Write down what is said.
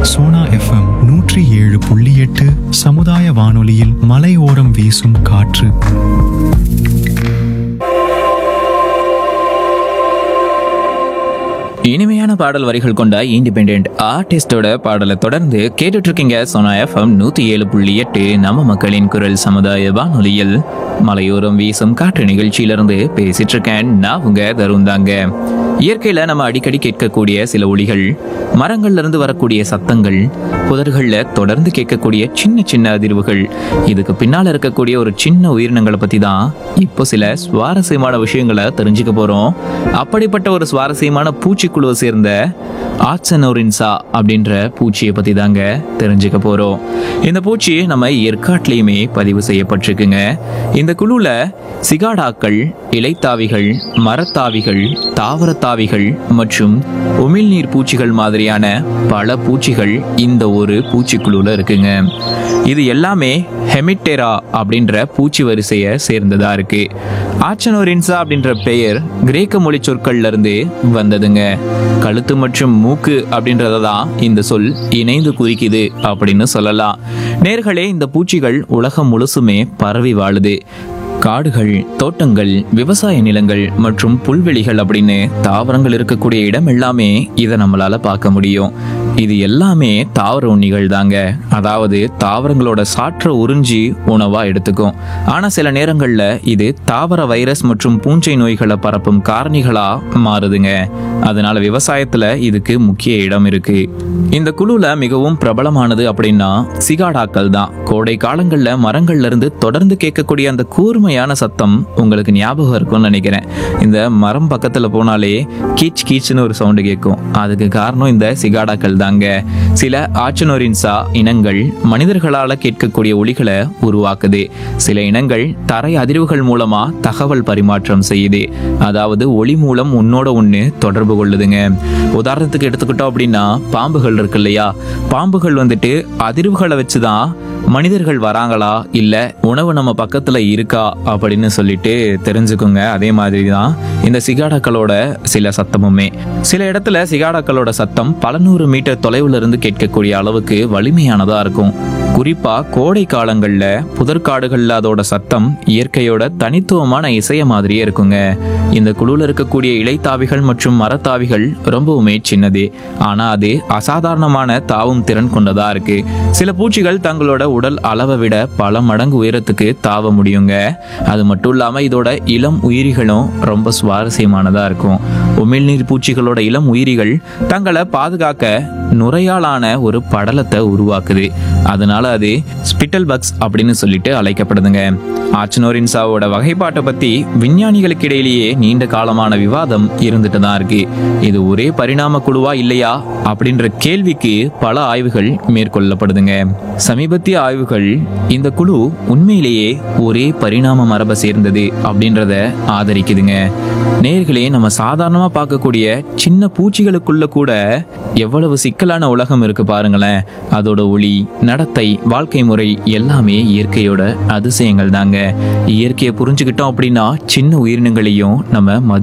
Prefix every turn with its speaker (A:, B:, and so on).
A: Sona FM நூற்றி ஏழு புள்ளி எட்டு சமுதாய வானொலியில் மலையோரம் வீசும் காற்று
B: இனிமையான பாடல் வரிகள் கொண்ட இண்டிபெண்ட் ஆர்டிஸ்டோட பாடலை தொடர்ந்து கேட்டுட்டு இருக்கீங்க சோனா எஃப்எம் நூத்தி ஏழு புள்ளி எட்டு நம்ம மக்களின் குரல் சமுதாய வானொலியில் மலையோரம் வீசும் காற்று நிகழ்ச்சியிலிருந்து பேசிட்டு இருக்கேன் நான் உங்க தருண் தாங்க இயற்கையில நம்ம அடிக்கடி கேட்கக்கூடிய சில ஒளிகள் மரங்கள்ல இருந்து வரக்கூடிய சத்தங்கள் புதர்கள்ல தொடர்ந்து கேட்கக்கூடிய சின்ன சின்ன அதிர்வுகள் இதுக்கு பின்னால இருக்கக்கூடிய ஒரு சின்ன உயிரினங்களை பத்தி தான் இப்போ சில சுவாரஸ்யமான விஷயங்களை தெரிஞ்சுக்க போறோம் அப்படிப்பட்ட ஒரு சுவாரஸ்யமான பூச்சிக்குழுவை சேர்ந்த ஆச்சனோரின்சா அப்படின்ற பூச்சியை பத்தி தாங்க தெரிஞ்சுக்க போறோம் இந்த பூச்சி நம்ம ஏற்காட்டிலையுமே பதிவு செய்யப்பட்டிருக்குங்க இந்த குழுல சிகாடாக்கள் இலைத்தாவிகள் மரத்தாவிகள் தாவரத்தாவிகள் மற்றும் உமிழ்நீர் பூச்சிகள் மாதிரியான பல பூச்சிகள் இந்த ஒரு பூச்சிக்குழுல இருக்குங்க இது எல்லாமே ஹெமிட்டெரா அப்படின்ற பூச்சி வரிசையை சேர்ந்ததா இருக்கு ஆச்சனோரின்சா அப்படின்ற பெயர் கிரேக்க மொழி சொற்கள்ல இருந்து வந்ததுங்க கழுத்து மற்றும் மூக்கு அப்படின்றத தான் இந்த சொல் இணைந்து குறிக்குது அப்படின்னு சொல்லலாம் நேர்களே இந்த பூச்சிகள் உலகம் முழுசுமே பரவி வாழுது காடுகள் தோட்டங்கள் விவசாய நிலங்கள் மற்றும் புல்வெளிகள் அப்படின்னு தாவரங்கள் இருக்கக்கூடிய இடம் எல்லாமே இதை நம்மளால பார்க்க முடியும் இது எல்லாமே தாவர உண்ணிகள் தாங்க அதாவது தாவரங்களோட சாற்ற உறிஞ்சி உணவா எடுத்துக்கும் ஆனா சில நேரங்கள்ல இது தாவர வைரஸ் மற்றும் பூஞ்சை நோய்களை பரப்பும் காரணிகளா மாறுதுங்க அதனால விவசாயத்துல இதுக்கு முக்கிய இடம் இருக்கு இந்த குழுல மிகவும் பிரபலமானது அப்படின்னா சிகாடாக்கள் தான் கோடை காலங்கள்ல மரங்கள்ல இருந்து தொடர்ந்து கேட்கக்கூடிய அந்த கூர்மையான சத்தம் உங்களுக்கு ஞாபகம் இருக்கும்னு நினைக்கிறேன் இந்த மரம் பக்கத்துல போனாலே கீச் கீச்னு ஒரு சவுண்டு கேட்கும் அதுக்கு காரணம் இந்த சிகாடாக்கள் தாங்க சில ஆச்சனோரின்சா இனங்கள் மனிதர்களால கேட்கக்கூடிய ஒலிகளை உருவாக்குது சில இனங்கள் தரை அதிர்வுகள் மூலமா தகவல் பரிமாற்றம் செய்யுது அதாவது ஒளி மூலம் உன்னோட ஒண்ணு தொடர்பு கொள்ளுதுங்க உதாரணத்துக்கு எடுத்துக்கிட்டோம் அப்படின்னா பாம்புகள் இருக்கு இல்லையா பாம்புகள் வந்துட்டு அதிர்வுகளை வச்சுதான் மனிதர்கள் வராங்களா இல்ல உணவு நம்ம பக்கத்துல இருக்கா அப்படின்னு சொல்லிட்டு தெரிஞ்சுக்குங்க அதே மாதிரி தான் இந்த சிகாடாக்களோட சில சத்தமுமே சில இடத்துல சிகாடாக்களோட சத்தம் பல நூறு மீட்டர் தொலைவுல இருந்து கேட்கக்கூடிய அளவுக்கு வலிமையானதா இருக்கும் குறிப்பா கோடை காலங்கள்ல புதற்காடுகள்ல அதோட சத்தம் இயற்கையோட தனித்துவமான இசைய மாதிரியே இருக்குங்க இந்த குழுல இருக்கக்கூடிய இலைத்தாவிகள் மற்றும் மரத்தாவிகள் ரொம்பவுமே சின்னது ஆனா அது அசாதாரணமான தாவும் திறன் கொண்டதா இருக்கு சில பூச்சிகள் தங்களோட உடல் அளவை விட பல மடங்கு உயரத்துக்கு தாவ முடியுங்க அது மட்டும் இல்லாம இதோட இளம் உயிரிகளும் ரொம்ப சுவாரஸ்யமானதா இருக்கும் உமிழ்நீர் பூச்சிகளோட இளம் உயிரிகள் தங்களை பாதுகாக்க நுரையாலான ஒரு படலத்தை உருவாக்குது அதனால அது ஸ்பிட்டல் பக்ஸ் அப்படின்னு சொல்லிட்டு அழைக்கப்படுதுங்க ஆச்சனோரின்சாவோட வகைப்பாட்டை பத்தி விஞ்ஞானிகளுக்கு இடையிலேயே நீண்ட காலமான விவாதம் இருந்துட்டு தான் இருக்கு இது ஒரே பரிணாம குழுவா இல்லையா அப்படின்ற கேள்விக்கு பல ஆய்வுகள் மேற்கொள்ளப்படுதுங்க சமீபத்திய ஆய்வுகள் இந்த குழு உண்மையிலேயே ஒரே பரிணாம மரபை சேர்ந்தது அப்படின்றத ஆதரிக்குதுங்க நேர்களே நம்ம சாதாரணமா பார்க்கக்கூடிய சின்ன பூச்சிகளுக்குள்ள கூட எவ்வளவு சிக்கலான உலகம் இருக்கு பாருங்களேன் அதோட ஒளி நடத்தை வாழ்க்கை முறை எல்லாமே இயற்கையோட அதிசயங்கள் தாங்க இயற்கையை புரிஞ்சுக்கிட்டோம் அப்படின்னா சின்ன உயிரினங்களையும் நம்ம மதி